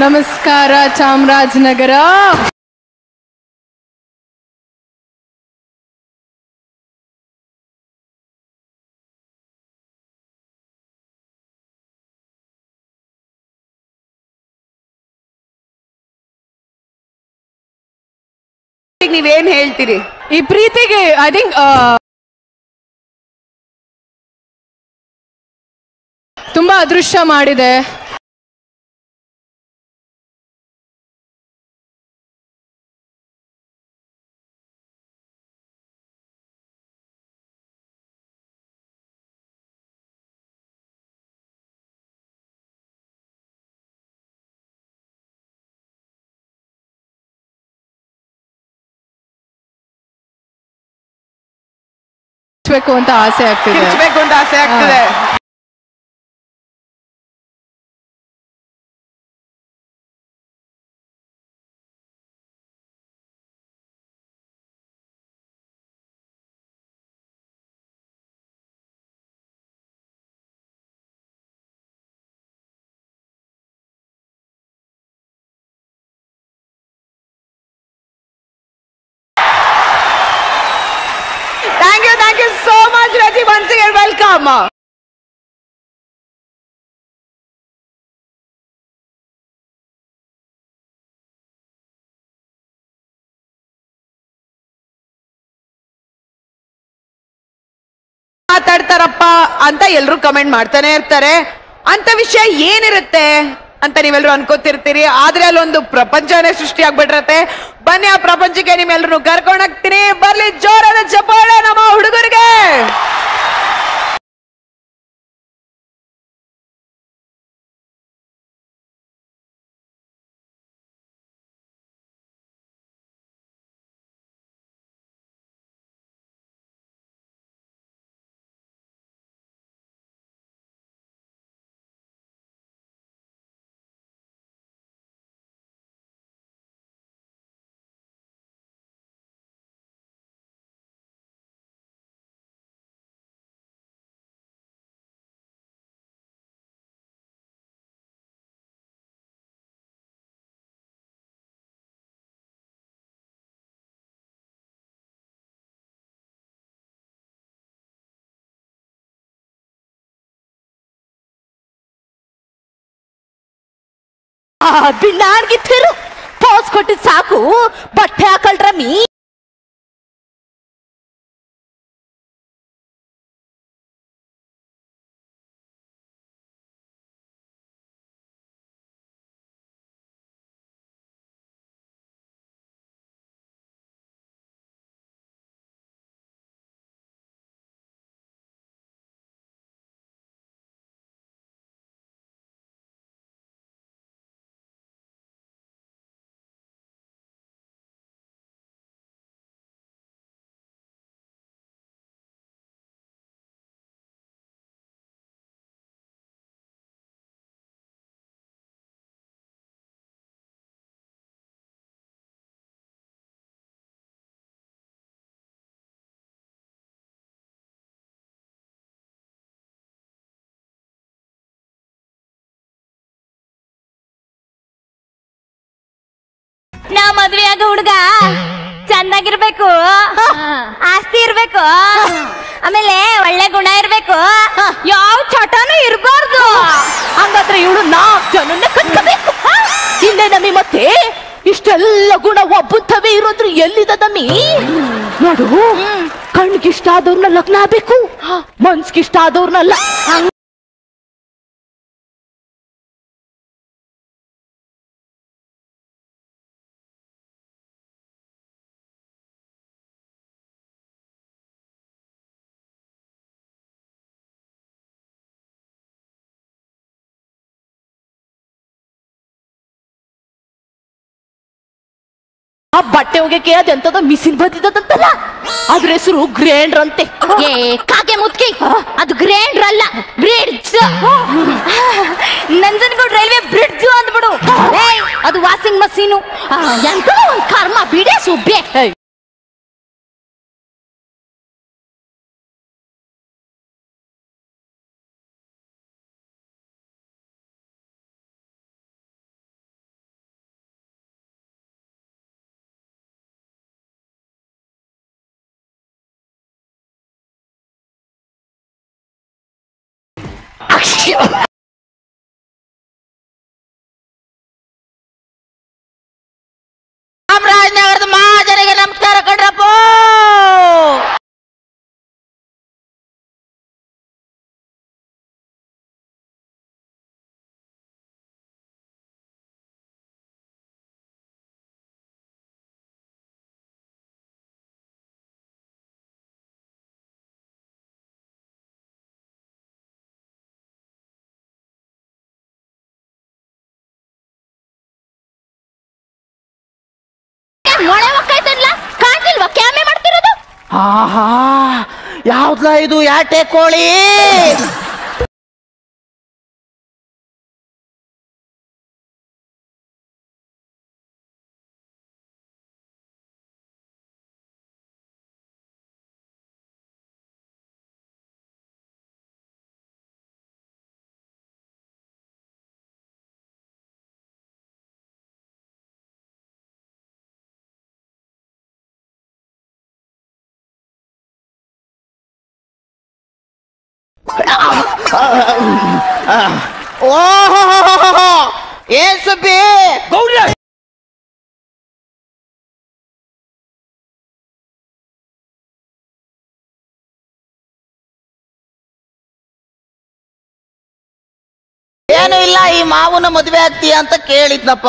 ನಮಸ್ಕಾರ ಚಾಮರಾಜನಗರ ಈಗ ನೀವೇನ್ ಹೇಳ್ತೀರಿ ಈ ಪ್ರೀತಿಗೆ ಐ ಥಿಂಕ್ ತುಂಬಾ ಅದೃಷ್ಟ ಮಾಡಿದೆ ಬೇಕು ಅಂತ ಆಸೆ ಆಗ್ತಿದೆ ಕಿರ್ಚ್ಬೇಕು ಅಂತ ಆಸೆ ಆಗ್ತದೆ thank you thank you so much Raji once again welcome ಮಾತಾಡ್ತಾರಪ್ಪ ಅಂತ ಎಲ್ರು ಕಮೆಂಟ್ ಮಾಡ್ತಾನೆ ಇರ್ತಾರೆ ಅಂತ ವಿಷಯ ಏನಿರುತ್ತೆ ಅಂತ ನೀವೆಲ್ಲರೂ ಅನ್ಕೋತಿರ್ತೀರಿ ಆದ್ರೆ ಅಲ್ಲೊಂದು ಪ್ರಪಂಚನೇ ಸೃಷ್ಟಿ ಆಗ್ಬಿಟ್ಟಿರತ್ತೆ ಬನ್ನಿ ಆ ಪ್ರಪಂಚಕ್ಕೆ ನಿಮ್ಮೆಲ್ಲರೂ ಕರ್ಕೊಂಡು ಹೋಗ್ತೀನಿ ಬರ್ಲಿ ಜೋರಾದ ಚಪ್ಪಾಳೆ ನಮ್ಮ ಹುಡುಗರಿಗೆ ಬಿಣ್ಣಾಡ್ಗಿತ್ತಿರು ಪೋಸ್ ಕೊಟ್ಟಿದ್ ಸಾಕು ಬಟ್ಟೆ ಹಾಕಲ್ರಮ್ಮಿ ನಾ ಮದ್ವೆ ಆಗ ಹುಡ್ಗ ಚೆನ್ನಾಗಿರ್ಬೇಕು ಆಸ್ತಿ ಇರ್ಬೇಕು ಆಮೇಲೆ ಒಳ್ಳೆ ಗುಣ ಇರ್ಬೇಕು ಯಾವ ಚಟನೂ ಇರ್ಬಾರ್ದು ಹಂಗಾದ್ರೆ ಇವಳು ನಾಲ್ಕು ಜನನ್ನ ಕಟ್ಕೋಬೇಕು ಹಿಂದೆ ನಮ್ಮಿ ಮತ್ತೆ ಇಷ್ಟೆಲ್ಲ ಗುಣ ಒಬ್ಬುತ್ತವೇ ಇರೋದ್ರು ಎಲ್ಲಿದ ನಮ್ಮಿ ನೋಡು ಕಣ್ಗಿಷ್ಟ ಆದವ್ರನ್ನ ಲಗ್ನ ಆಗ್ಬೇಕು ಮನ್ಸ್ಗಿಷ್ಟ ಆದವ್ರನ್ನಲ್ಲ ಆ ಬಟ್ಟೆ ಒಗೆಕೆ ಅದೆಂತದ ಮಿಸಿನ್ ಬಂದಿದ್ದದಂತಲ್ಲ ಅದ್ರ ಹೆಸರು ಗ್ರೈಂಡರ್ ಅಂತೆ ಏ ಕಾಗೆ ಮುತ್ಕಿ ಅದು ಗ್ರೈಂಡರ್ ಅಲ್ಲ ಬ್ರಿಡ್ಜ್ ನಂಜನಗೂಡ್ ರೈಲ್ವೆ ಬ್ರಿಡ್ಜ್ ಅಂದ್ಬಿಡು ಏಯ್, ಅದು ವಾಷಿಂಗ್ ಮಷೀನು ಎಂತ ಒಂದ್ ಕರ್ಮ ಬಿಡೆ ಸುಬ್ಬೆ ಚಾಮರಾಜನಗರದ ಮಹಾಜನಿಗೆ ನಮಸ್ಕಾರ ಕಣ್ರಪ್ಪ ಮೊಳೆ ಒಕ್ಕೈತಲ್ಲ ಕಾಣ್ತಿಲ್ವಾ ಕ್ಯಾಮೆ ಮಾಡ್ತಿರೋದು ಆಹಾ ಯಾವ್ದ್ಲ ಇದು ಯಾಟೆ ಕೋಳಿ ಓಹೋ ಏನ್ ಸುಬ್ಬಿ ಏನು ಇಲ್ಲ ಈ ಮಾವನ ಮದುವೆ ಆಗ್ತೀಯ ಅಂತ ಕೇಳಿದ್ನಪ್ಪ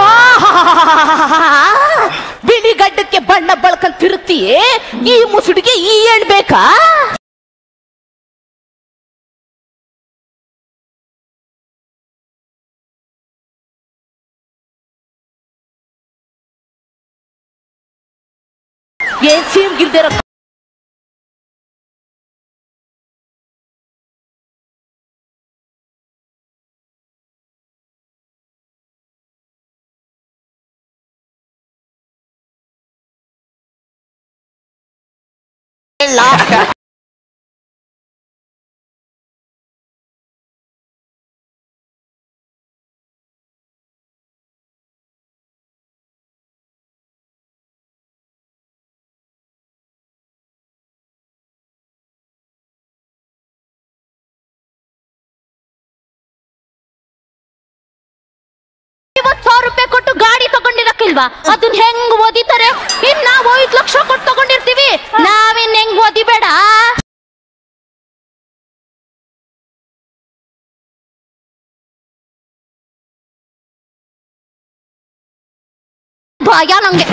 ಬಿಳಿ ಗಡ್ಡಕ್ಕೆ ಬಣ್ಣ ಬಳ್ಕೊಂಡ್ ತಿರುಗ್ತೀಯೇ ಈ ಮುಸುಡಿಗೆ ಈ ಹೇಳ್ಬೇಕಾ ಏನ್ ಸೀರ್ಗಿಲ್ದಿರ ಐವತ್ ಸಾವಿರ ರೂಪಾಯಿ ಕೊಟ್ಟು ಗಾಡಿ ತಗೊಂಡಿರಕ್ಕಿಲ್ವಾ ಅದನ್ನ ಹೆಂಗ್ ಓದಿತಾರೆ ಇನ್ ನಾವ್ ಐದ್ ಲಕ್ಷ ಕೊಟ್ಟು ತಗೊಂಡಿರ್ತೀವಿ ನಾವಿನ್ ಹೆಂಗ್ ಓದಿಬೇಡ ಭಯ ನಂಗೆ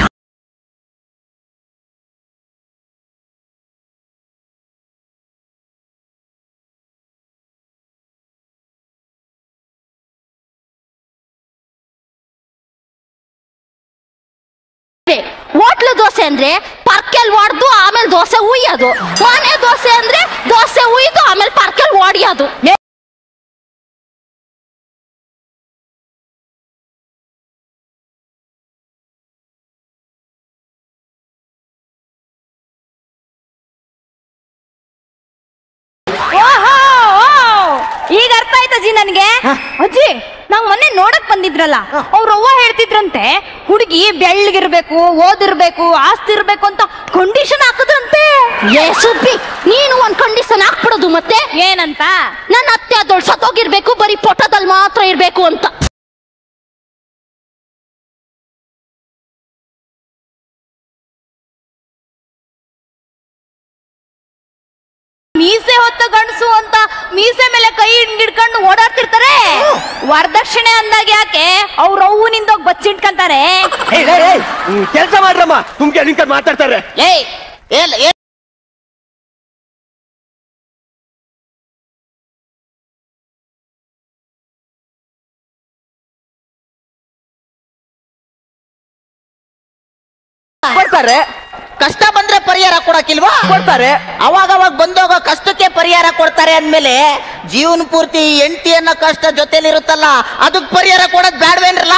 ಹೋಟ್ಲು ದೋಸೆ ಅಂದ್ರೆ ಪರ್ಕೆಲ್ ಹೊಡೆದು ಆಮೇಲೆ ದೋಸೆ ಉಯ್ಯೋದು ಮನೆ ದೋಸೆ ಅಂದ್ರೆ ದೋಸೆ ಉಯ್ದು ಆಮೇಲೆ ಪರ್ಕೆಲ್ ಹೊಡಿಯೋದು ಈಗ ಅರ್ಥ ಆಯ್ತು ಅಜ್ಜಿ ನನ್ಗೆ ಅಜ್ಜಿ ನಾವ್ ಮೊನ್ನೆ ನೋಡಕ್ ಬಂದಿದ್ರಲ್ಲ ಅವ್ರ ಅವ್ವ ಹೇಳ್ತಿದ್ರಂತೆ ಹುಡುಗಿ ಬೆಳ್ಳಗಿರ್ಬೇಕು ಓದಿರ್ಬೇಕು ಆಸ್ತಿ ಇರ್ಬೇಕು ಅಂತ ಕಂಡೀಷನ್ ಹಾಕದಂತೆ ಏ ಸುಬ್ಬಿ ನೀನು ಒಂದ್ ಕಂಡೀಷನ್ ಹಾಕ್ಬಿಡೋದು ಮತ್ತೆ ಏನಂತ ನನ್ನ ಅತ್ತೆ ಅದೊಳ್ ಸತ್ತೋಗಿರ್ಬೇಕು ಬರೀ ಪೊಟ್ಟದಲ್ಲಿ ಮಾತ್ರ ಇರ್ಬೇಕು ಅಂತ ಮೀಸೆ ಹೊತ್ತ ಗಂಡಸು ಅಂತ ಮೀಸೆ ಮೇಲೆ ಕೈ ಹಿಡ್ಕೊಂಡು ಓಡಾಡ್ತಿರ್ತಾರೆ ವರದಕ್ಷಿಣೆ ಅಂದಾಗ ಯಾಕೆ ಅವ್ರ ಅವ್ವನಿಂದ ಹೋಗಿ ಬಚ್ಚಿಟ್ಕೊಂತಾರೆ ಕೆಲಸ ಮಾಡ್ರಮ್ಮ ತುಮ್ಗೆ ನಿಂತ ಮಾತಾಡ್ತಾರೆ ಏಯ್ ಏಲ್- ಏಲ್- ಕೊಡ್ತಾರೆ ಕಷ್ಟ ಬಂದ್ರೆ ಪರಿಹಾರ ಕೊಡಕ್ಕಿಲ್ವಾ ಕೊಡ್ತಾರೆ ಅವಾಗ ಅವಾಗ ಬಂದೋಗೋ ಕಷ್ಟಕ್ಕೆ ಪರಿಹಾರ ಕೊಡ್ತಾರೆ ಅಂದ್ಮೇಲೆ ಜೀವನ ಪೂರ್ತಿ ಹೆಂಡತಿ ಅನ್ನೋ ಕಷ್ಟ ಜೊತೆಲಿರುತ್ತಲ್ಲ ಅದಕ್ ಪರಿಹಾರ ಕೊಡೋದ್ ಬ್ಯಾಡ್ವೇನ್ರಲ್ಲ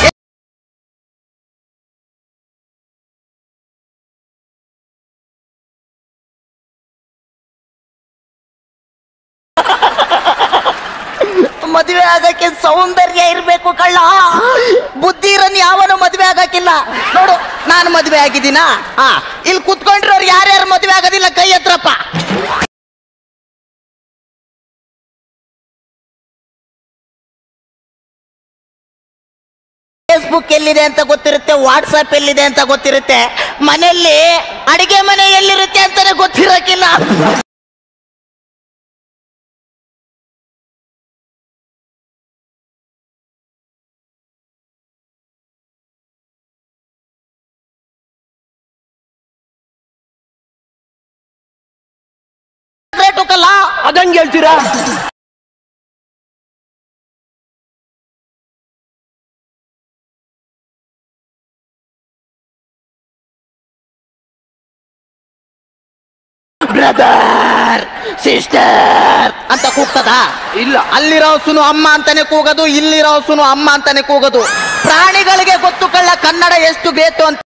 ಮದುವೆ ಆಗಕ್ಕೆ ಸೌಂದರ್ಯ ಇರ್ಬೇಕು ಕಳ್ಳ ಬುದ್ಧಿ ಇರನ್ ಯಾವನು ಮದುವೆ ಆಗಕ್ಕಿಲ್ಲ ನೋಡು ನಾನು ಮದುವೆ ಆಗಿದ್ದೀನಾ ಹಾ ಇಲ್ಲಿ ಕುತ್ಕೊಂಡ್ರವ್ರು ಯಾರ್ಯಾರು ಮದುವೆ ಆಗೋದಿಲ್ಲ ಕೈ ಹತ್ರಪ್ಪ ಫೇಸ್ಬುಕ್ ಎಲ್ಲಿದೆ ಅಂತ ಗೊತ್ತಿರುತ್ತೆ ವಾಟ್ಸಪ್ ಎಲ್ಲಿದೆ ಅಂತ ಗೊತ್ತಿರುತ್ತೆ ಮನೆಯಲ್ಲಿ ಅಡಿಗೆ ಮನೆ ಎಲ್ಲಿರುತ್ತೆ ಅಂತಾನೆ ಗೊತ್ತಿರಕ್ಕಿಲ್ಲ ರೇಟುಕಲ್ಲ ಅದಂಗೆ ಹೇಳ್ತೀರಾ ಬ್ರದರ್ ಸಿಸ್ಟರ್ ಅಂತ ಕೂಗ್ತದ ಇಲ್ಲ ಅಲ್ಲಿರೋ ಸುನು ಅಮ್ಮ ಅಂತಾನೆ ಕೂಗೋದು ಇಲ್ಲಿರೋ ಸುನು ಅಮ್ಮ ಅಂತಾನೆ ಕೂಗೋದು ಪ್ರಾಣಿಗಳಿಗೆ ಗೊತ್ತು ಕಳ್ಳ ಕನ್ನಡ ಎಷ್ಟು ಬೇತು ಅಂತ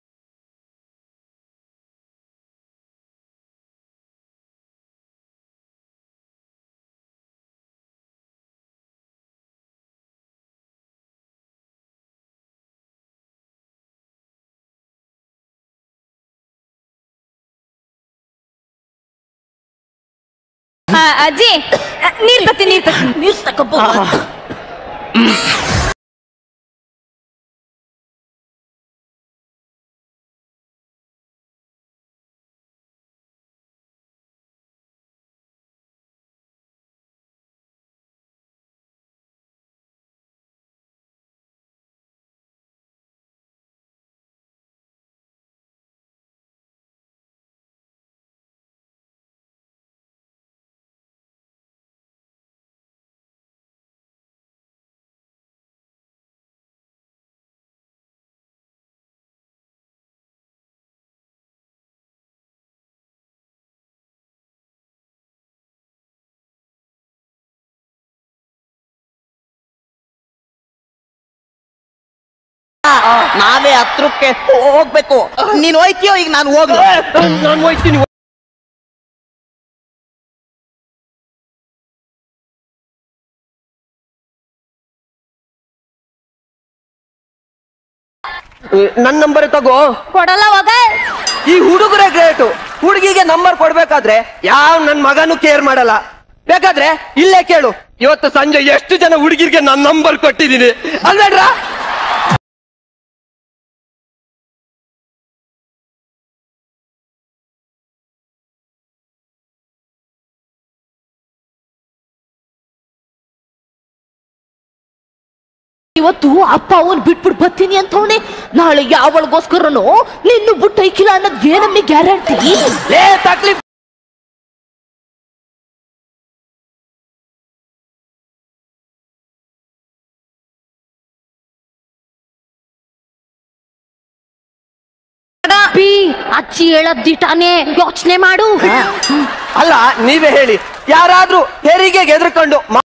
ಆ, ಅಜ್ಜಿ ಆ, ನೀರ್ ತತ್ತಿ ನೀರ್ ತತ್ತಿ ನೀರ್ ತಕಬ್ಬ ನಾವೇ ಹತ್ರಕ್ಕೆ ಹೋಗ್ಬೇಕು ನೀನ್ ಹೋಯ್ತೀಯೋ ಈಗ ನಾನು ಹೋಗ್ಲು ನಾನು ಹೋಯ್ತೀನಿ ನನ್ನ ನಂಬರ್ ತಗೋ ಕೊಡಲ್ಲ ಹೋಗ ಈ ಹುಡುಗರೇ ಗ್ರೇಟು ಹುಡುಗಿಗೆ ನಂಬರ್ ಕೊಡ್ಬೇಕಾದ್ರೆ ಯಾವ ನನ್ ಮಗನೂ ಕೇರ್ ಮಾಡಲ್ಲ ಬೇಕಾದ್ರೆ ಇಲ್ಲೇ ಕೇಳು ಇವತ್ತು ಸಂಜೆ ಎಷ್ಟು ಜನ ಹುಡುಗಿರ್ಗೆ ನನ್ನ ನಂಬರ್ ಕೊಟ್ಟಿದ್ದೀನಿ ಅಲ್ವೇಡ್ರ ಇವತ್ತು ಅಪ್ಪ ಅವನ್ ಬಿಟ್ಬಿಟ್ಟು ಬರ್ತೀನಿ ಅಂತವನೆ ನಾಳೆ ಯಾವಳಿಗೋಸ್ಕರನು ನಿನ್ನು ಬಿಟ್ಟು ಐಕಿಲ್ಲ ಅನ್ನೋದ್ ಏನಮ್ಮಿ ಗ್ಯಾರಂಟಿ ಲೇ ತಕ್ಲಿ ಪಿ ಅಜ್ಜಿ ಹೇಳದ್ದಿಟಾನೆ ಯೋಚನೆ ಮಾಡು ಅಲ್ಲ ನೀವೇ ಹೇಳಿ ಯಾರಾದ್ರೂ ಹೆರಿಗೆಗೆ ಎದ್ರುಕೊಂಡು ಮ-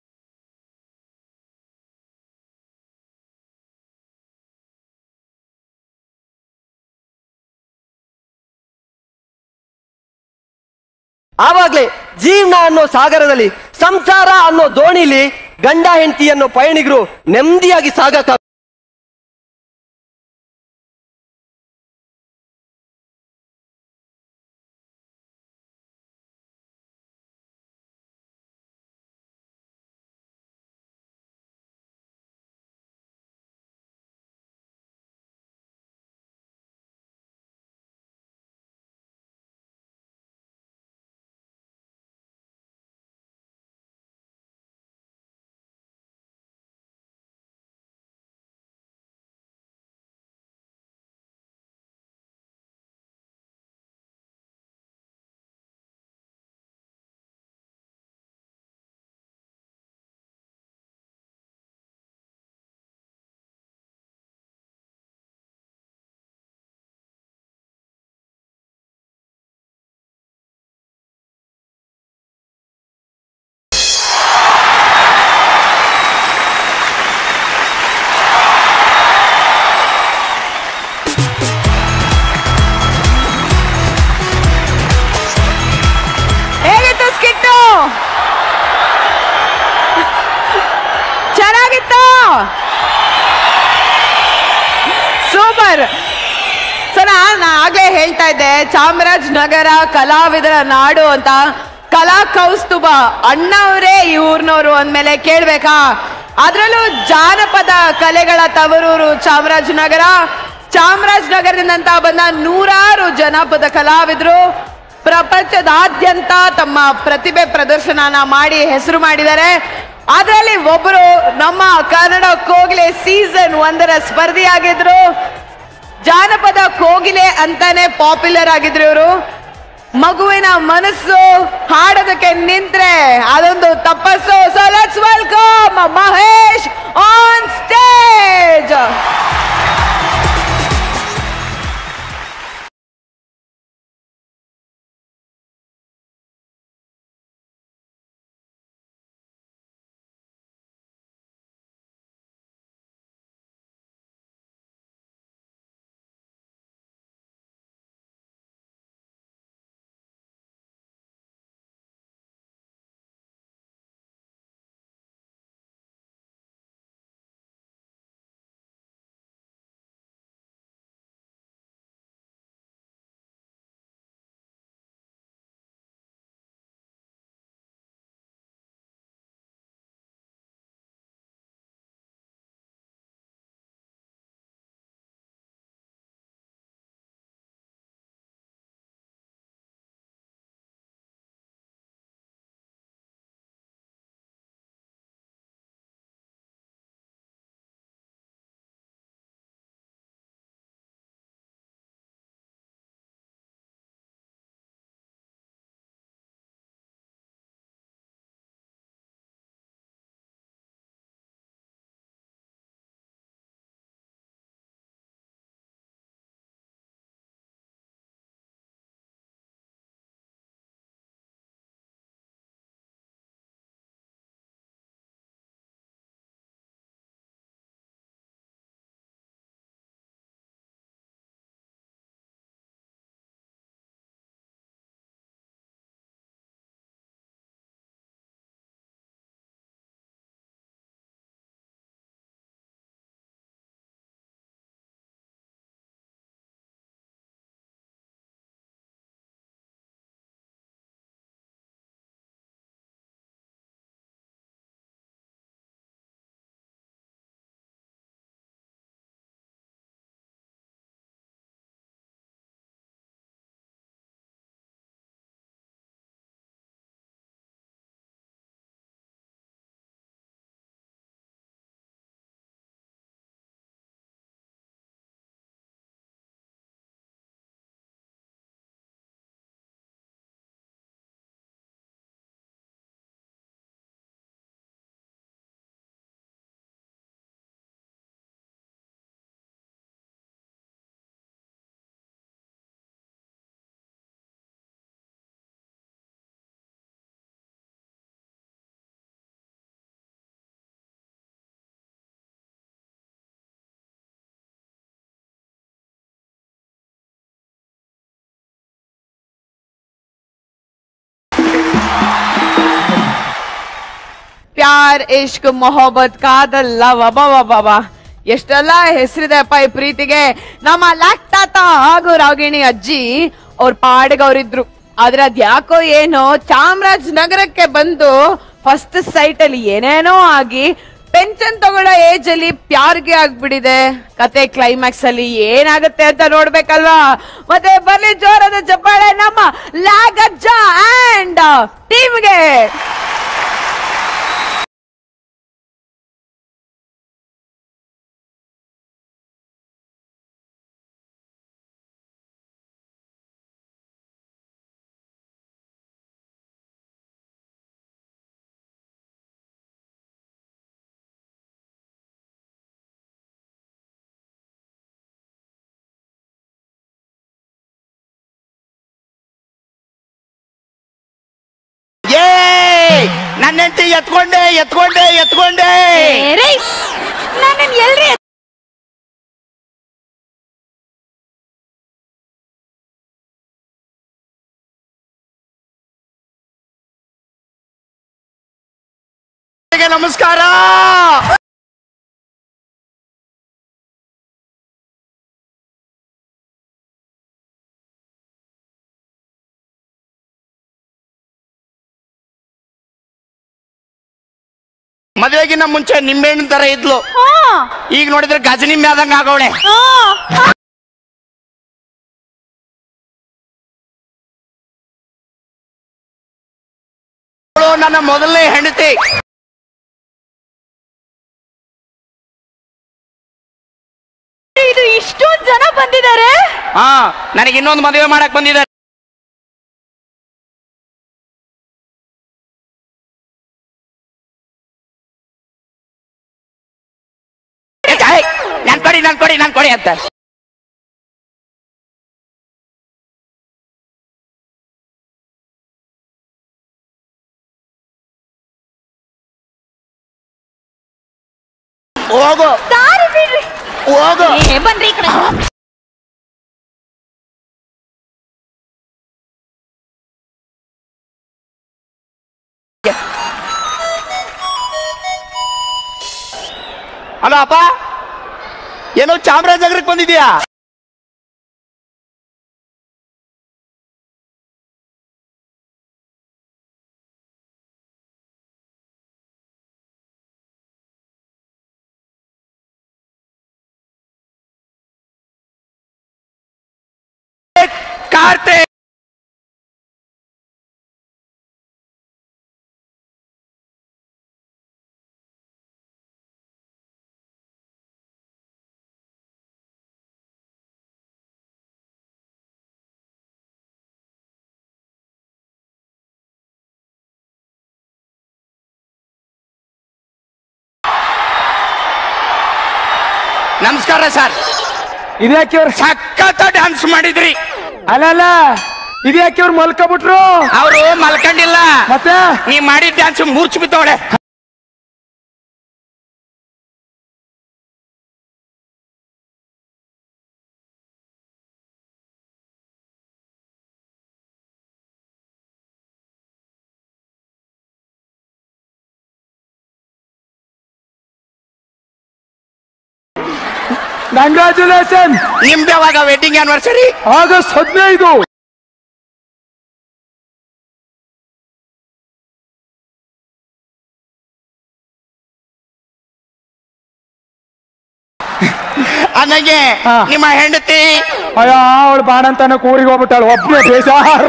ಆವಾಗ್ಲೇ ಜೀವನ ಅನ್ನೋ ಸಾಗರದಲ್ಲಿ ಸಂಸಾರ ಅನ್ನೋ ದೋಣಿಲಿ ಗಂಡ ಹೆಂಡತಿ ಅನ್ನೋ ಪಯಣಿಗರು ನೆಮ್ಮದಿಯಾಗಿ ಸಾಗಕ ಹೇಗಿತ್ತು ಸ್ಕಿಟ್ಟು ಚೆನ್ನಾಗಿತ್ತು ಸೂಪರ್ ಸೊ ನಾನು ಆಗ್ಲೇ ಹೇಳ್ತಾ ಇದ್ದೆ ಚಾಮರಾಜನಗರ ಕಲಾವಿದರ ನಾಡು ಅಂತ ಕಲಾ ಕೌಸ್ತುಭ ಅಣ್ಣವರೇ ಈ ಊರ್ನವ್ರು ಅಂದ್ಮೇಲೆ ಕೇಳ್ಬೇಕಾ ಅದ್ರಲ್ಲೂ ಜಾನಪದ ಕಲೆಗಳ ತವರೂರು ಚಾಮರಾಜನಗರ ಚಾಮರಾಜನಗರದಿಂದ ಬಂದ ನೂರಾರು ಜಾನಪದ ಕಲಾವಿದರು ಪ್ರಪಂಚದಾದ್ಯಂತ ತಮ್ಮ ಪ್ರತಿಭೆ ಪ್ರದರ್ಶನನ ಮಾಡಿ ಹೆಸರು ಮಾಡಿದ್ದಾರೆ ಅದರಲ್ಲಿ ಒಬ್ಬರು ನಮ್ಮ ಕನ್ನಡ ಕೋಗಿಲೆ ಸೀಸನ್ ಒಂದರ ಸ್ಪರ್ಧಿಯಾಗಿದ್ರು ಜಾನಪದ ಕೋಗಿಲೆ ಅಂತಾನೆ ಪಾಪ್ಯುಲರ್ ಆಗಿದ್ರು ಇವರು ಮಗುವಿನ ಮನಸ್ಸು ಹಾಡೋದಕ್ಕೆ ನಿಂತ್ರೆ ಅದೊಂದು ತಪಸ್ಸು so let's welcome Mahesh on stage ಪ್ಯಾರ್ ಇಶ್ಕ್ ಮೊಹಬ್ಬತ್ ಕಾದಲ್ ಲವ್ ಅಬಾ ಎಷ್ಟೆಲ್ಲ ಹೆಸರಿದೆಪ್ಪ ಈ ಪ್ರೀತಿಗೆ ನಮ್ಮ ಲಾಕ್ಟಾತ ಹಾಗೂ ರಾಗಿಣಿ ಅಜ್ಜಿ ಅವ್ರ ಪಾಡಿಗೆ ಅವ್ರಿದ್ರು ಆದ್ರೆ ಅದ್ಯಾಕೋ ಏನೋ ಚಾಮರಾಜನಗರಕ್ಕೆ ಬಂದು ಫಸ್ಟ್ ಸೈಟ್ ಅಲ್ಲಿ ಏನೇನೋ ಆಗಿ ಪೆನ್ಷನ್ ತಗೊಳ್ಳೋ ಏಜ್ ಅಲ್ಲಿ ಪ್ಯಾರ್ಗೆ ಆಗ್ಬಿಡಿದೆ ಕತೆ ಕ್ಲೈಮ್ಯಾಕ್ಸ್ ಅಲ್ಲಿ ಏನಾಗುತ್ತೆ ಅಂತ ನೋಡ್ಬೇಕಲ್ವಾ ಮತ್ತೆ ಬರ್ಲಿ ಜೋರದ ಚಪ್ಪಾಳೆ ನಮ್ಮ ಲಾಗಜ್ಜ ಅಂಡ್ ಟೀಮ್ಗೆ ಏ ನನ್ನ ಹೆಂಡತಿ ಎತ್ಕೊಂಡೆ ಎತ್ಕೊಂಡೆ ಎತ್ಕೊಂಡೆ ನಾನು ಎಲ್ರಿ ನಮಸ್ಕಾರ ಮದುವೆಗಿನ್ನ ಮುಂಚೆ ನಿಂಬೆಹಣ್ಣು ತರ ಇದ್ಲು ಈಗ ನೋಡಿದ್ರೆ ಗಜ ನಿಂಬೆ ಆದಂಗ ಆಗವಳೆ ಅವಳು ನನ್ನ ಮೊದಲನೇ ಹೆಂಡತಿ ಇದು ಇಷ್ಟೊಂದು ಜನ ಬಂದಿದ್ದಾರೆ ಹಾ ನನಗೆ ಇನ್ನೊಂದು ಮದುವೆ ಮಾಡಕ್ ಬಂದಿದ್ದಾರೆ ಏ, ಏಯ್, ನನ್ ಕೊಡಿ ನನ್ ಕೊಡಿ ನನ್ ಕೊಡಿ ಅಂತ ಹೋಗು ದಾರಿ ಬಿಡ್ರಿ ಹೋಗು ಏ ಬನ್ರಿ ಈ ಕಡೆ ಹಲೋ ಅಪ್ಪ ಏನೋ ಚಾಮರಾಜನಗರಕ್ಕೆ ಬಂದಿದ್ಯಾ ಕಾರ್ತಿಕ್ ನಮಸ್ಕಾರ ಸರ್ ಇದ್ಯಾಕೆ ಅವ್ರು ಸಖತ್ ಡ್ಯಾನ್ಸ್ ಮಾಡಿದ್ರಿ ಅಲ್ಲ ಇದ್ಯಾಕೆ ಅವ್ರು ಮಲ್ಕೊಬಿಟ್ರು ಅವರು ಮಲ್ಕೊಂಡಿಲ್ಲ ಮತ್ತೆ ನೀ ಮಾಡಿದ ಡ್ಯಾನ್ಸ್ ಮೂರ್ಛ್ ಬಿತ್ತವಳೆ ಕಂಗ್ರಾಚುಲೇಷನ್ ನಿಮ್ದು ಯಾವಾಗ ವೆಡ್ಡಿಂಗ್ ಆನಿವರ್ಸರಿ ಆಗಸ್ಟ್ ಹದಿನೈದು ನನಗೆ ಹಾ. ನಿಮ್ಮ ಹೆಂಡತಿ ಅಯ್ಯ ಅವಳು ಬಾಣಂತನ ಕೂರಿಗೆ ಹೋಗ್ಬಿಟ್ಟಾಳು ಒಬ್ಬನೇ ಬೇಜಾರು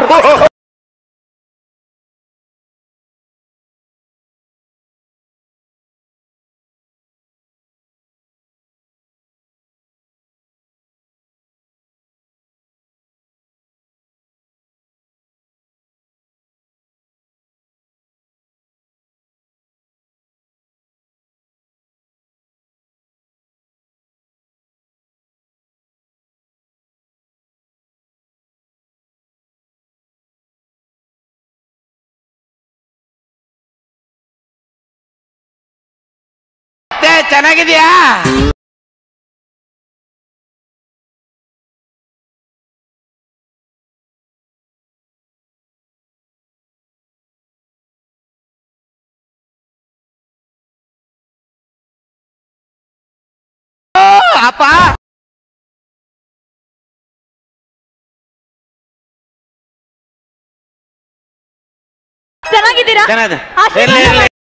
ಮತ್ತೆ ಚೆನ್ನಾಗಿದ್ಯಾ ಓ, ಅಪ್ಪ ಚೆನ್ನಾಗಿದ್ದೀರಾ ಚೆನ್ನಾಗಿದೆ. ಆಶೀರ್ವಾದ ಇರ್ಲಿ, ಇರ್ಲಿ.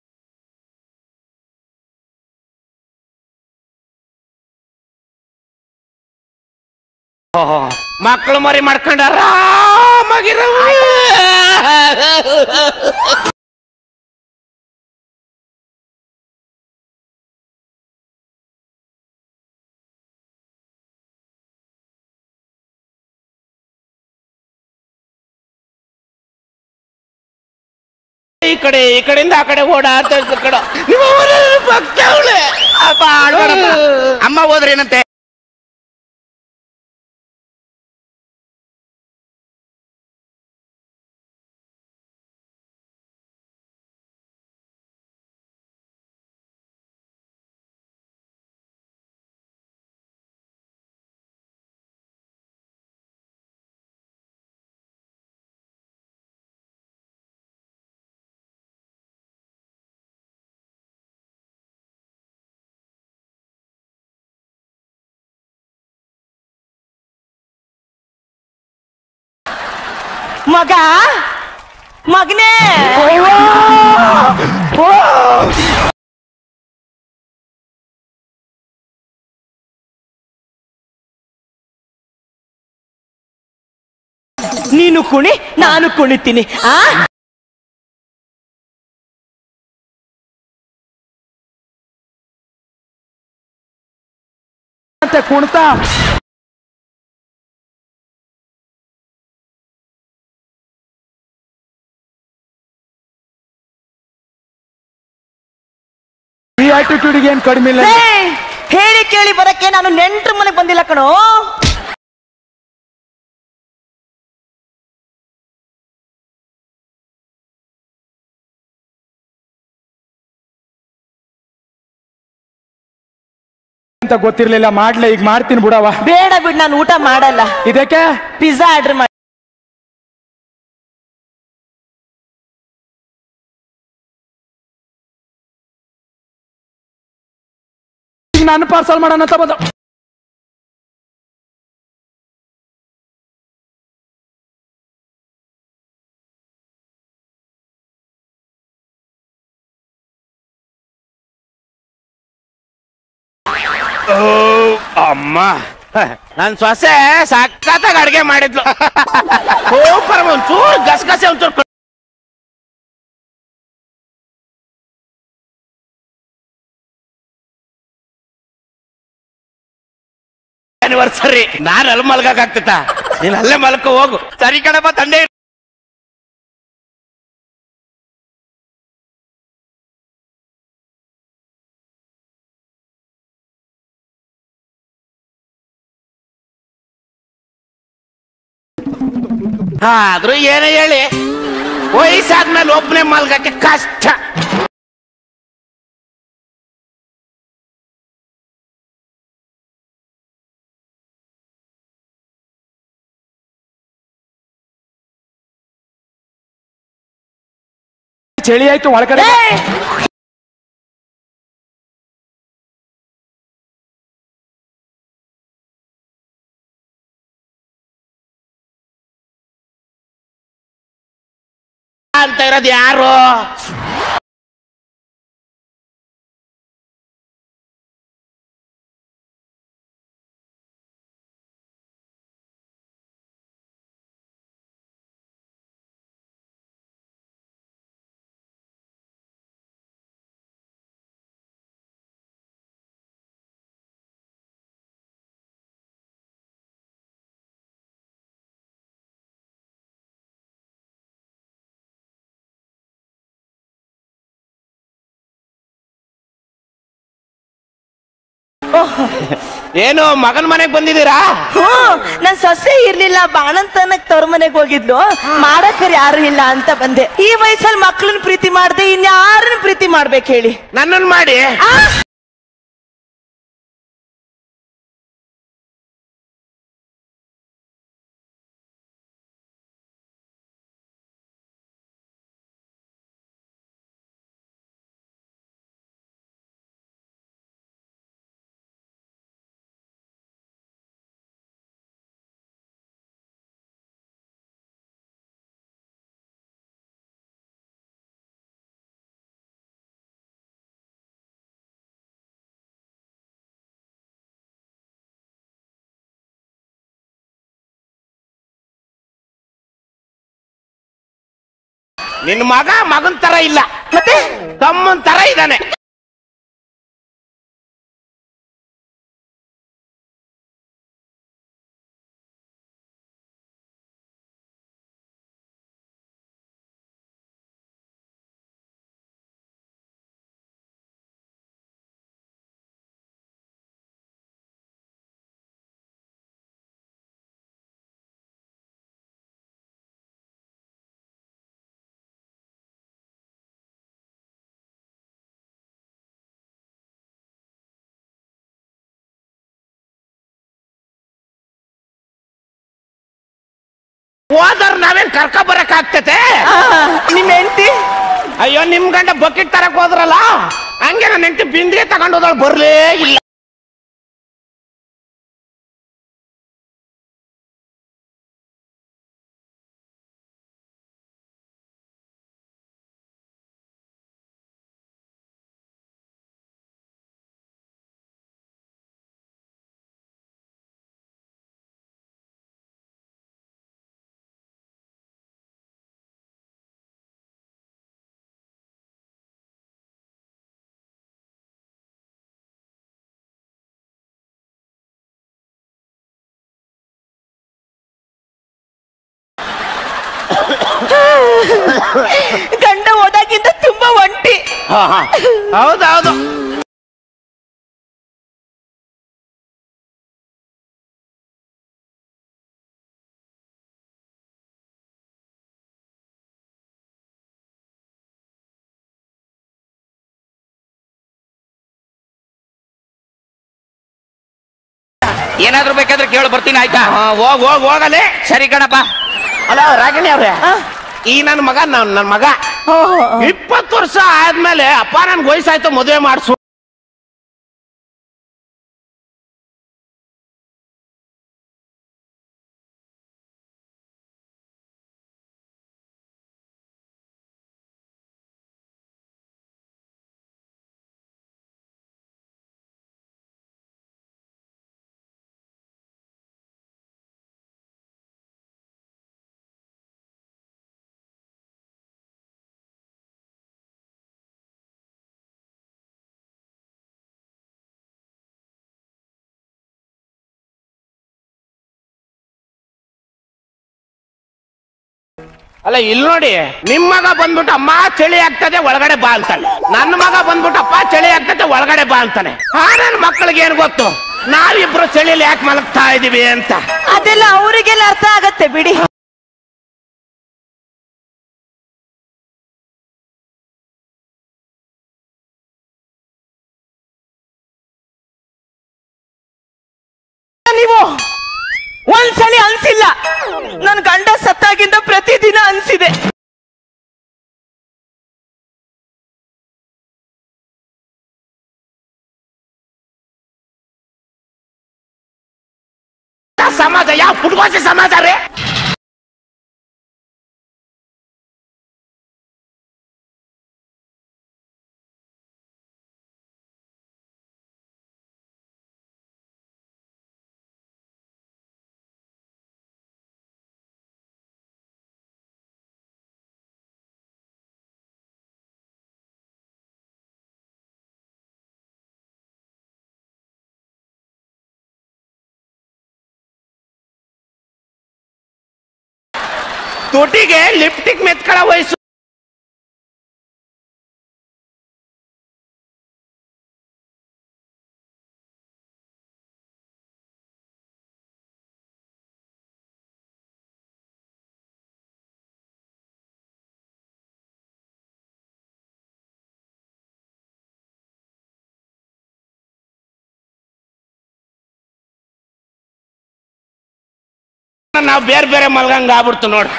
ಮಕ್ಕಳು ಮರಿ ಮಾಡ್ಕೊಂಡ ಆರಾಮಾಗಿರೋ ಈ ಕಡೆ ಈ ಕಡೆಯಿಂದ ಆ ಕಡೆ ಓಡಾಡ್ತಾ ಇದ್ದ ಕಡೆ ನಿಮ್ಮ ಊರಲ್ಲಿ ಭಕ್ತ ಅವಳೆ ಅಪ್ಪ ಆಡ್ಬೇಡಪ್ಪ. ಅಮ್ಮ ಹೋದ್ರೇನಂತೆ ಮಗ ಮಗನೇ ನೀನು ಕುಣಿ ನಾನು ಕುಣಿತೀನಿ ಆ ಅಂತ ಕುಣ್ತಾ ಈ ಆಟಿಟ್ಯೂಡ್ಗೆ ಏನ್ ಕಡಿಮೆ ಇಲ್ಲ ಏ, ಹೇಳಿ ಕೇಳಿ ಬರಕ್ಕೆ ನಾನು ನೆಂಟ್ರ ಮನೆಗೆ ಬಂದಿಲ್ಲ ಕಣೋ ಅಂತ ಗೊತ್ತಿರ್ಲಿಲ್ಲ ಮಾಡ್ಲೆ ಈಗ ಮಾಡ್ತೀನಿ ಬಿಡವ ಬೇಡ ಬಿಡ್ ನಾನು ಊಟ ಮಾಡಲ್ಲ ಇದಕ್ಕೆ ಪಿಜ್ಜಾ ಆರ್ಡರ್ ಮಾಡಿ ಈಗ ನಾನು ಪಾರ್ಸಲ್ ಮಾಡೋಣ ಅಂತ ಬಂದ ಓ, ಅಮ್ಮ ನನ್ ಸೊಸೆ ಸಖತ್ತಾಗಿ ಅಡ್ಗೆ ಮಾಡಿದ್ಲು ಸೂಪರ್ ಒಂಚೂರು ಗಸಗಸೆ ಒಂಚೂರು ಕ- ಆನಿವರ್ಸರಿ ನಾನು ಅಲ್ಲಿ ಮಲ್ಗಾಗ್ತಿತ್ತ ನೀನ್ ಅಲ್ಲೇ ಮಲ್ಕೋ ಹೋಗು ಸರಿ ಕಣಪ್ಪ ತಂದೆ ಆದ್ರೂ ಏನೇ ಹೇಳಿ ವಯಸ್ಸಾದ್ಮೇಲೆ ಒಬ್ಬನೇ ಮಲ್ಗಕ್ಕೆ ಕಷ್ಟ ಚಳಿ ಆಯ್ತು ಒಳಗಡೆ ಅಂತ ಇರೋದು ಯಾರು ಏನು ಮಗನ್ ಮನೆಗ್ ಬಂದಿದ್ದೀರಾ ಹ್ಮ್ ನನ್ ಸೊಸೆ ಇರ್ಲಿಲ್ಲ ಬಾಣಂತನಕ್ ತವ್ರ ಮನೆಗ್ ಹೋಗಿದ್ಲು ಮಾಡಕ್ಕರ್ ಯಾರು ಇಲ್ಲ ಅಂತ ಬಂದೆ ಈ ವಯಸ್ಸಲ್ಲಿ ಮಕ್ಳನ್ನ ಪ್ರೀತಿ ಮಾಡ್ದೆ ಇನ್ಯಾರನ್ನ ಪ್ರೀತಿ ಮಾಡ್ಬೇಕು ಹೇಳಿ ನನ್ನನ್ ಮಾಡಿ ನಿನ್ ಮಗ ಮಗನ್ ತರ ಇಲ್ಲ ಮತ್ತೆ ತಮ್ಮನ್ ತರ ಇದ್ದಾನೆ ಹೋದವ್ರು ನಾವೇನ್ ಕರ್ಕ ಬರಕ್ ಆಗ್ತತೆ ಆ, ನಿಮ್ ಹೆಂಡ್ತಿ ಅಯ್ಯೋ ನಿಮ್ ಗಂಡ ಬಕೆಟ್ ತರಕ್ ಹೋದ್ರಲ್ಲ ಹಂಗೆ ನನ್ನ ಹೆಂಡತಿ ಬಿಂದಿಗೆ ತಗೊಂಡು ಹೋದಳು ಬರ್ಲೇ ಇಲ್ಲ ಗಂಡ ಹೋದಾಗಿಂದ ತುಂಬಾ ಒಂಟಿ ಹಾ, ಹಾ. ಹೌದೌದು ಏನಾದ್ರೂ ಬೇಕಾದ್ರೆ ಕೇಳು ಬರ್ತೀನಿ ಆಯ್ತಾ ಹಾ, ಹೋಗ್ ಹೋಗ್ ಹೋಗಲೇ ಸರಿ ಕಣಪ್ಪ ಅಲ್ಲ ರಾಗಿಣಿ ಅವ್ರೆ ಈ ನನ್ನ ಮಗ ನನ್ ನನ್ ಮಗ ಇಪ್ಪತ್ತು ವರ್ಷ ಆದ್ಮೇಲೆ ಅಪ್ಪ ನನ್ಗೆ ವಯಸ್ಸಾಯ್ತು ಮದುವೆ ಮಾಡಿಸು ಅಲ್ಲ ಇಲ್ಲಿ ನೋಡಿ ನಿಮ್ ಮಗ ಬಂದ್ಬಿಟ್ಟು ಅಮ್ಮ ಚಳಿ ಆಗ್ತದೆ ಒಳಗಡೆ ಬಾ ಅಂತಾನೆ ನನ್ನ ಮಗ ಬಂದ್ಬಿಟ್ಟು ಅಪ್ಪ ಚಳಿ ಆಗ್ತದೆ ಒಳಗಡೆ ಬಾ ಅಂತಾನೆ ಆ ನನ್ನ ಮಕ್ಕಳಿಗೆ ಏನ್ ಗೊತ್ತು ನಾವಿಬ್ರು ಚಳಿಲಿ ಯಾಕೆ ಮಲಗ್ತಾ ಇದೀವಿ ಅಂತ ಅದೆಲ್ಲ ಅವರಿಗೆಲ್ಲ ಅರ್ಥ ಆಗತ್ತೆ ಬಿಡಿ ನೀವು ಒಂದ್ಸಲಿ ಅನ್ಸಿಲ್ಲ ನನ್ ಗಂಡ ಸತ್ತಾಗಿಂದ ಪ್ರತಿದಿನ ಅನ್ಸಿದೆ ಸಮಾಜ ಯಾವ ಪುಟ್ಕೋಸಿ ಸಮಾಜ ರೀ ತುಟಿಗೆ ಲಿಪ್ಟಿಕ್ ಮೆತ್ಕಳ ವಯಸ್ಸು ನಾವು ಬೇರೆ ಬೇರೆ ಮಲ್ಗಂಗ ಆಗ್ಬಿಡ್ತು ನೋಡ್ರಿ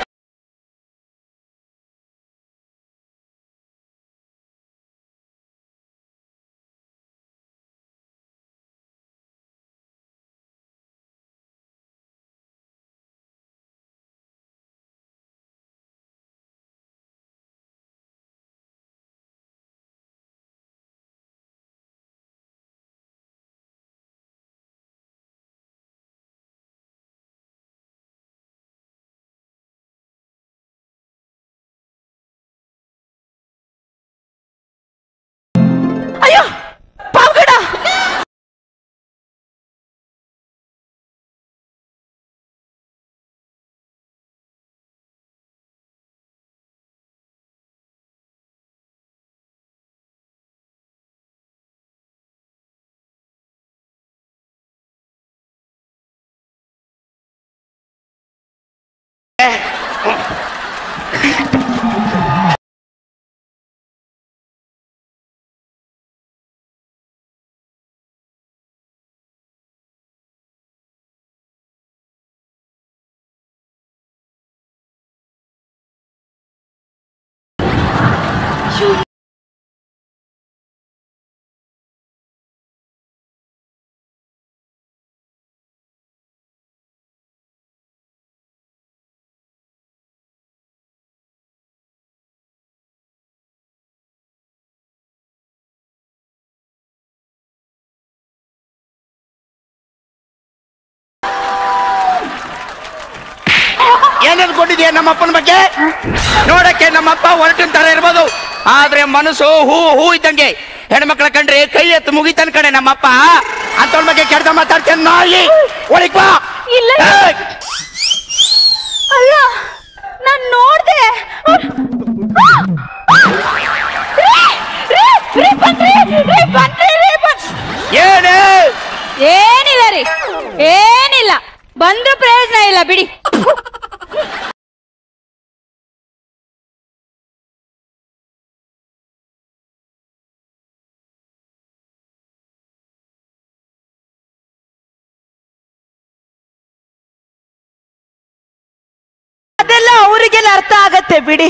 ಅಯ್ಯೋ ಪಾವಗಡ ಏನೇನು ಕೊಟ್ಟಿದ್ಯಾ ನಮ್ಮ ಅಪ್ಪನ ಬಗ್ಗೆ ನೋಡಕ್ಕೆ ನಮ್ಮಪ್ಪ ಹೊರಟಿನ ತರ ಇರ್ಬೋದು ಆದ್ರೆ ಮನಸ್ಸು ಹೂ ಹೂ ಇದ್ದಂಗೆ ಹೆಣ್ಮಕ್ಳ ಕಂಡ್ರೆ ಕೈ ಎತ್ತು ಮುಗಿತನ್ ಕಣೆ ನಮ್ಮಪ್ಪ ಅಂತವ್ರ ಬಗ್ಗೆ ಕೆಡ್ದ ಮಾತಾಡ್ತೇನೆ ನಾಯಿ ಒಳಗ್ ಬಾ ಇಲ್ಲ. ಏಯ್! ಅಲ್ಲ ನಾನ್ ನೋಡ್ದೆ ಏನೇ ಏನಿಲ್ಲ ರೀ ಏನಿಲ್ಲ ಬಂದ್ರು ಪ್ರಯೋಜನ ಇಲ್ಲ ಬಿಡಿ ಅದೆಲ್ಲ ಅವರಿಗೆಲ್ಲ ಅರ್ಥ ಆಗತ್ತೆ ಬಿಡಿ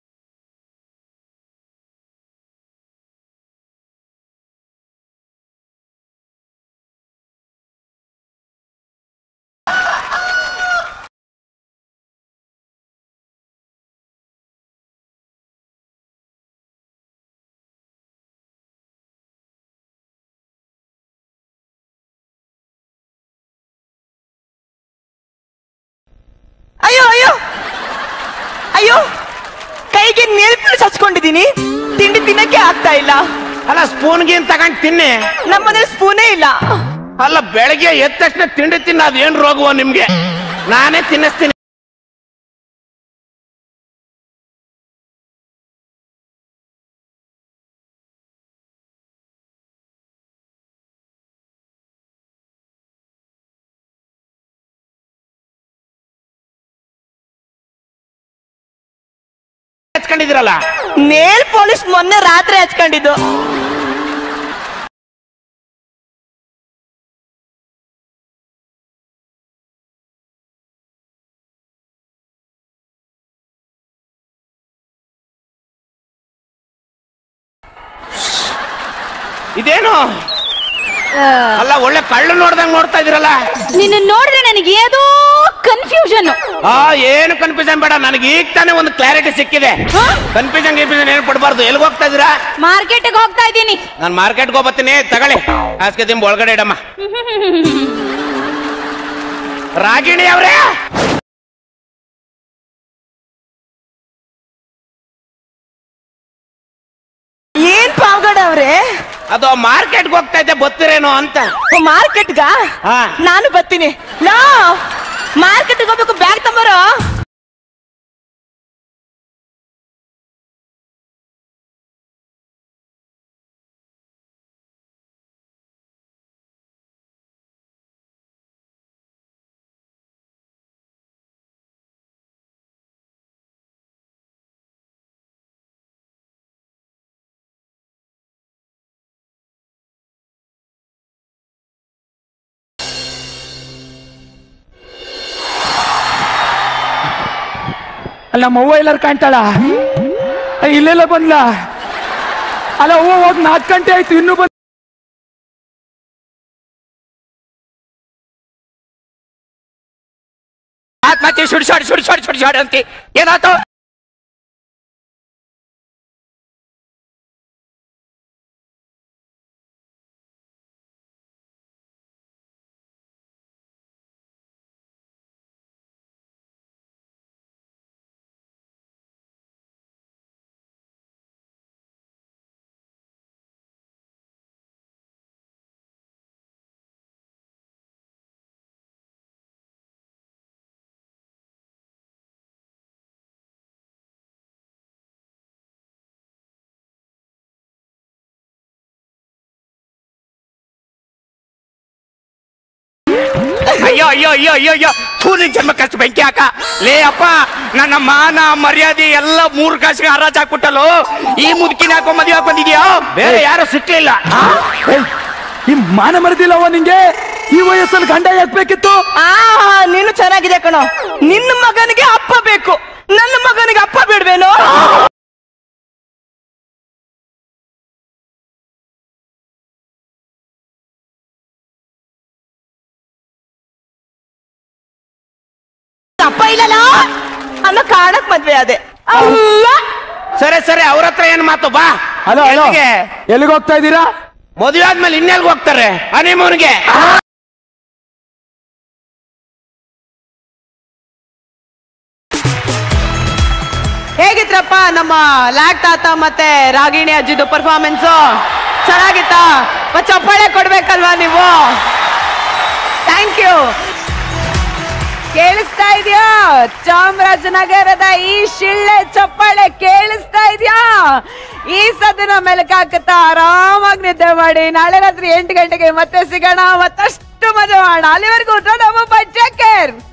ಅಯ್ಯೋ ಅಯ್ಯೋ ಅಯ್ಯೋ ಕೈಗೆ ನೆಲ್ಪು ಹಚ್ಕೊಂಡಿದೀನಿ ತಿಂಡಿ ತಿನ್ನಕ್ಕೆ ಆಗ್ತಾ ಇಲ್ಲ ಅಲ್ಲ ಸ್ಪೂನ್ ಗೀನ್ ತಗೊಂಡ್ ತಿನ್ನಿ ನಮ್ಮನೆ ಸ್ಪೂನೇ ಇಲ್ಲ ಅಲ್ಲ ಬೆಳಗ್ಗೆ ಎದ್ದ ತಕ್ಷಣ ತಿಂಡಿ ತಿನ್ನ ಅದೇನ್ ರೋಗವೋ ನಿಮ್ಗೆ ನಾನೇ ತಿನ್ನಿಸ್ತೀನಿ ಹಚ್ಕೊಂಡಿದಿರಲ್ಲ ನೇಲ್ ಪಾಲಿಶ್ ಮೊನ್ನೆ ರಾತ್ರಿ ಹಚ್ಕೊಂಡಿದ್ದು ಇದೇನು ಅಲ್ಲ ಒಳ್ಳೆ ಕಳ್ಳು ನೋಡ್ದಂಗ್ ನೋಡ್ತಾ ಇದಿರಲ್ಲ ನಿನ್ನ ನೋಡಿದ್ರೆ ನನಗೆ ಏದೋ ಕನ್ಫ್ಯೂಷನ್ ಆ ಏನು ಕನ್ಫ್ಯೂಷನ್ ಬೇಡ ನನಗೆ ಈಗ ತಾನೇ ಒಂದು ಕ್ಲಾರಿಟಿ ಸಿಕ್ಕಿದೆ ಕನ್ಫ್ಯೂಷನ್ ಗಿನ್ಫ್ಯೂಷನ್ ಏನು ಪಡಬಾರ್ದು ಎಲ್ಲಿಗೆ ಹೋಗ್ತಾ ಇದೀರಾ ಮಾರ್ಕೆಟ್ಗೆ ಹೋಗ್ತಾ ಇದ್ದೀನಿ ನಾನು ಮಾರ್ಕೆಟ್ಗೆ ಹೋಗ್ಬತ್ತೀನಿ ತಗೊಳ್ಳಿ ಹಾಸಿಗೆ ದಿಂಬು ಒಳಗಡೆ ಇಡಮ್ಮ ರಾಗಿಣಿ ಅವ್ರೇ ಏನ್ ಪಾವಗಡ ಅವ್ರೆ ಅದು ಮಾರ್ಕೆಟ್ಗೆ ಹೋಗ್ತಾ ಇದ್ದೆ ಗೊತ್ತಿರೇನೋ ಅಂತ ಮಾರ್ಕೆಟ್ಗ ಹಾ. ನಾನು ಬರ್ತೀನಿ ಲಾ ಮಾರ್ಕೆಟ್ಗೆ ಹೋಗ್ಬೇಕು ಬ್ಯಾಗ್ ತಂಬರೋ ಅಲ್ಲ ನಮ್ಮ ಅವ್ವ ಎಲ್ಲಾರು ಕಾಣ್ತಾಳ ಅಯ್ಯ, ಇಲ್ಲೆಲ್ಲ ಬಂದ್ಲ ಅಲ್ಲ ಅವ್ವ ಹೋಗ್ ನಾಲ್ಕು ಗಂಟೆ ಆಯ್ತು ಇನ್ನೂ ಬಂದ್ ಆತ್ಮಹತ್ಯೆ ಸುಡ್ಸಾಡ್ ಸುಡ್ಸಾಡ್ ಸುಡ್ಸಾಡ್ ಅಂತಿ ಏನಾಯ್ತು ಅಯ್ಯೋ ಅಯ್ಯೋ ಅಯ್ಯೋ ಅಯ್ಯೋ ಅಯ್ಯೋ ಥೂನಿ ಜನ್ಮ ಕಷ್ಟ ಬೆಂಕಿ ಹಾಕ ಲೇ ಅಪ್ಪ ನನ್ನ ಮಾನ ಮರ್ಯಾದೆ ಎಲ್ಲ ಮೂರು ಕಾಸಿಗೆ ಹರಾಜ್ ಹಾಕ್ಬಿಟ್ಟಲು ಈ ಮುದುಕಿನ ಹಾಕೋ ಮದುವೆ ಹಾಕ್ ಬಂದಿದ್ಯಾ ಬೇರೆ ಯಾರು ಸಿಕ್ಲಿಲ್ಲ ಏಯ್, ಈ ಮಾನ ಮರದಿಲ್ಲ ಅವ್ವ ನಿಂಗೆ ಈ ವಯಸ್ಸಲ್ಲಿ ಗಂಡ ಯಾಕ್ಬೇಕಿತ್ತು ಆ ನೀನು ಚೆನ್ನಾಗಿದೆ ಕಣೋ ನಿನ್ನ ಮಗನಿಗೆ ಅಪ್ಪ ಬೇಕು ನನ್ನ ಮಗನಿಗೆ ಅಪ್ಪ ಬಿಡ್ವೇನೋ ಅಪ್ಪ ಇಲ್ಲಲ್ಲ ಅನ್ನೋ ಕಾರಣಕ್ ಮದ್ವೆ ಅದೇ ಅಲ್ಲ ಸರಿ ಸರಿ ಅವ್ರ ಹತ್ರ ಏನ್ ಮಾತು ಬಾ ಹಲೋ ಹಲೋ ಎಲ್ಲಿಗೆ? ಎಲ್ಲಿಗೆ ಹೋಗ್ತಾ ಇದ್ದೀರಾ ಮದುವೆ ಆದ್ಮೇಲೆ ಇನ್ನೆಲ್ಗೆ ಹೋಗ್ತಾರೆ ಹನಿಮೂನ್ಗೆ ಹೇಗಿತ್ರಪ್ಪ ನಮ್ಮ ಲ್ಯಾಕ್ ತಾತ ಮತ್ತೆ ರಾಗಿಣಿ ಅಜ್ಜಿದು ಪರ್ಫಾರ್ಮೆನ್ಸ್ ಚೆನ್ನಾಗಿತ್ತಾ ಮತ್ತ್ ಚಪ್ಪಾಳೆ ಕೊಡ್ಬೇಕಲ್ವಾ ನೀವು ಥ್ಯಾಂಕ್ ಯು ಕೇಳಿಸ್ತಾ ಇದೆಯಾ ಚಾಮರಾಜನಗರದ ಈ ಶಿಳ್ಳೆ ಚಪ್ಪಾಳೆ ಕೇಳಿಸ್ತಾ ಇದೆಯಾ ಈ ಸದನ ಮೆಲುಕು ಹಾಕುತ್ತಾ ಆರಾಮಾಗಿ ನಿದ್ದೆ ಮಾಡಿ ನಾಳೆ ರಾತ್ರಿ ಎಂಟು ಗಂಟೆಗೆ ಮತ್ತೆ ಸಿಗೋಣ ಮತ್ತಷ್ಟು ಮಜಾ ಮಾಡೋಣ ಅಲ್ಲಿವರೆಗೂ ನಮ್ಮ ಬಜ್ಜಕ್ಕೇರ್